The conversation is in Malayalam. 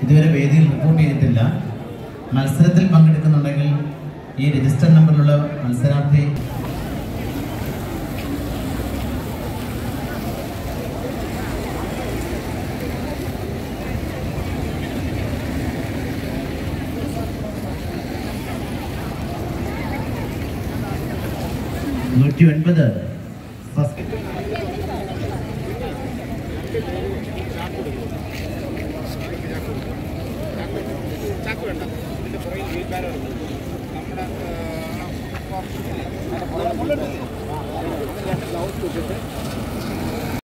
ഇതുവരെ വേദിയിൽ റിപ്പോർട്ട് ചെയ്തിട്ടില്ല മത്സരത്തിൽ പങ്കെടുക്കുന്നുണ്ടെങ്കിൽ ഈ രജിസ്റ്റർ നമ്പറിലുള്ള മത്സരാർത്ഥി നൂറ്റി ഒൻപത് ഫസ്റ്റ് ചാക്ക് വേണ്ട ഇതിന്റെ പുറകിൽ വീൽ ബാരോ നമ്മുടെ ഗ്ലൗസ് വെച്ചിട്ട്